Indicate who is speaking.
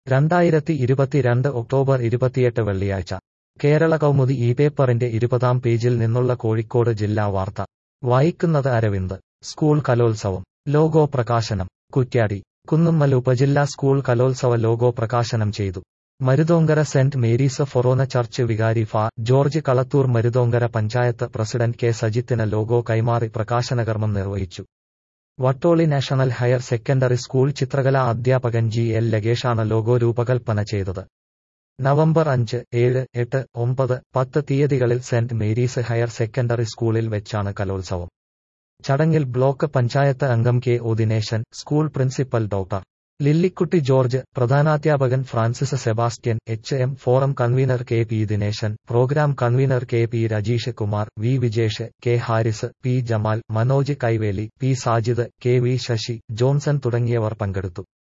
Speaker 1: രണ്ടായിരത്തി ഇരുപത്തിരണ്ട് ഒക്ടോബർ ഇരുപത്തിയെട്ട് വെള്ളിയാഴ്ച കേരള കൗമുദി ഈ പേപ്പറിന്റെ ഇരുപതാം പേജിൽ നിന്നുള്ള കോഴിക്കോട് ജില്ലാ വാർത്ത വായിക്കുന്നത് അരവിന്ദ് സ്കൂൾ കലോത്സവം ലോഗോ പ്രകാശനം കുറ്റ്യാടി കുന്നുമ്മൽ ഉപജില്ലാ സ്കൂൾ കലോത്സവ ലോഗോ പ്രകാശനം ചെയ്തു Maruthonkara saint Mary's forane church വികാരി ഫാ George Kalathoor Maruthonkara panchayat president K സജിത്തിന് ലോഗോ കൈമാറി പ്രകാശനകർമ്മം നിർവഹിച്ചു Vattoli national higher secondary school ചിത്രകലാ അധ്യാപകൻ ജി എൽ ലഗേഷാണ് ലോഗോ രൂപകൽപ്പന ചെയ്തത് നവംബർ അഞ്ച് ഏഴ് എട്ട് ഒമ്പത് പത്ത് തീയതികളിൽ സെന്റ് മേരീസ് ഹയർ സെക്കൻഡറി സ്കൂളിൽ വെച്ചാണ് കലോത്സവം ചടങ്ങിൽ ബ്ലോക്ക് പഞ്ചായത്ത് അംഗം K O Dineshan school principal doctor Lillikutty George പ്രധാനാധ്യാപകൻ Francis Sebastian H M forum convener K P Dineshan program convener K P Rajeesh Kumar V Vijesh K Haris P Jamal Manoj Kaiveli P Sajid K V Sasi Johnson തുടങ്ങിയവർ പങ്കെടുത്തു